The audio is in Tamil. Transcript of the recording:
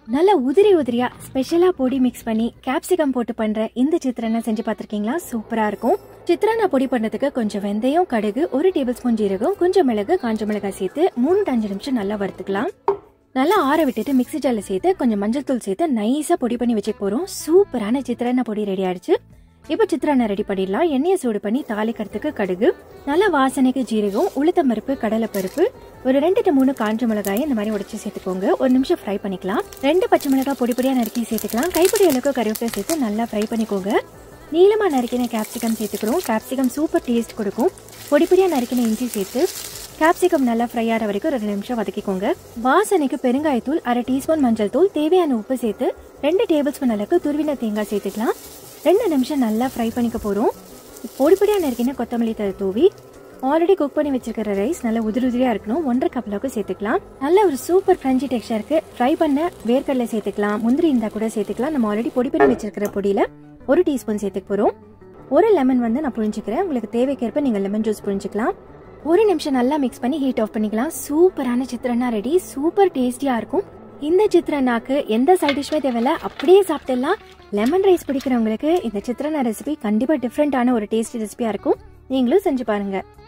நல்லா உதிரி உதிரியா ஸ்பெஷலா பொடி மிக்ஸ் பண்ணி கேப்சிகம் போட்டு பண்ற இந்த சித்திரனை செஞ்சு பார்த்திருக்கீங்களா சூப்பரா இருக்கும் சித்திரனை பொடி பண்றதுக்கு கொஞ்சம் வெந்தயம் கடுகு ஒரு டேபிள் ஸ்பூன் ஜீரகம் கொஞ்சம் மிளகு காஞ்ச மிளகாய் சேர்த்து மூணு to அஞ்சு நிமிஷம் நல்லா வறுத்துக்கலாம் நல்லா ஆற விட்டுட்டு மிக்ஸி ஜார்ல சேர்த்து கொஞ்சம் மஞ்சள் தூள் சேர்த்து நைஸா பொடி பண்ணி வச்சுக்க போறோம் சூப்பரான சித்திரனை பொடி ரெடி ஆயிடுச்சு இப்போ சித்திரனை ரெடி பண்ணிடலாம் எண்ணெயை சூடு பண்ணி தாளிக்கிறதுக்கு கடுகு நல்ல வாசனைக்கு ஜீரகம் உளுத்தம் பருப்பு கடலை பருப்பு ஒரு ரெண்டு to மூணு காஞ்ச மிளகாயை இந்த மாதிரி உடைச்சு சேர்த்துக்கோங்க ஒரு நிமிஷம் ஃப்ரை பண்ணிக்கலாம் ரெண்டு பச்சை மிளகாய் பொடி பொடியா நறுக்கி சேர்த்துக்கலாம் கைப்பிடி அளவுக்கு கருவேப்பிலை சேர்த்து நல்லா ஃப்ரை பண்ணிக்கோங்க நீளமா நறுக்கின கேப்சிகம் சேர்த்துக்கிறோம் கேப்சிகம் சூப்பர் டேஸ்ட் கொடுக்கும் பொடி பொடியா நறுக்கின இஞ்சி சேர்த்து கேப்சிகம் நல்லா ஃப்ரை ஆகிற வரைக்கும் ரெண்டு நிமிஷம் வதக்கிக்கோங்க வாசனைக்கு பெருங்காயத்தூள் அரை டீஸ்பூன் மஞ்சள் தூள் தேவையான உப்பு சேர்த்து ரெண்டு டேபிள் ஸ்பூன் அளவுக்கு துருவின தேங்காய் சேர்த்துக்கலாம் ரெண்டு நிமிஷம் நல்லா ஃப்ரை பண்ணிக்க போறோம் பொடி பொடியா நறுக்கின கொத்தமல்லி தழை தூவி ஆல்ரெடி குக் பண்ணி வச்சிருக்கிற ரைஸ் நல்லா உதிரி உதிரியா இருக்கணும் ஒன்றரை கப் அளவுக்கு சேர்த்துக்கலாம் நல்ல ஒரு சூப்பர் கிரன்ச்சி டெக்ஸ்டருக்கு ஃப்ரை பண்ண வேர்க்கடலை சேர்த்துக்கலாம் முந்திரி இருந்தா கூட சேர்த்துக்கலாம் நம்ம ஆல்ரெடி பொடி பண்ணி வச்சிருக்கிற பொடியில ஒரு டீஸ்பூன் சேர்த்துக்க போறோம் ஒரு லெமன் வந்து நான் புழிஞ்சுக்கிறேன் உங்களுக்கு தேவைக்கேற்ப நீங்க லெமன் ஜூஸ் புழிஞ்சுக்கலாம் ஒரு நிமிஷம் நல்லா மிக்ஸ் பண்ணி ஹீட் ஆஃப் பண்ணிக்கலாம் சூப்பரான சித்திரனா ரெடி சூப்பர் டேஸ்டியா இருக்கும் இந்த சித்திரனாக்கு எந்த சைட் டிஷ்மே தேவையில்ல அப்படியே சாப்பிட்டுலாம் லெமன் ரைஸ் பிடிக்கிறவங்களுக்கு இந்த சித்திரனா ரெசிபி கண்டிப்பா டிஃப்ரெண்டான ஒரு டேஸ்டி ரெசிபியா இருக்கும் நீங்களும் செஞ்சு பாருங்க